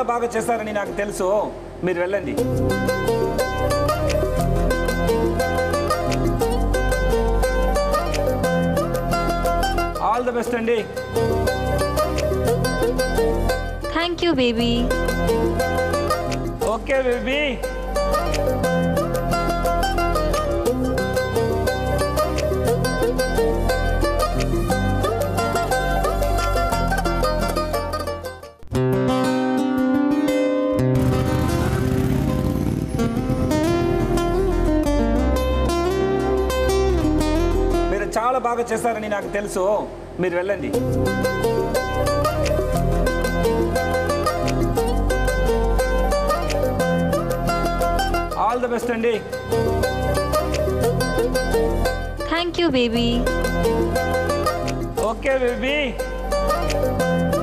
బాగా చేస్తారని నాకు తెలుసు మీరు వెళ్ళండి ఆల్ ద బెస్ట్ అండి thank you baby okay baby మీరు చాలా బాగా చేస్తారని నాకు తెలుసు మీరు వెళ్ళండి ఆల్ ద బెస్ట్ అండి thank you baby okay baby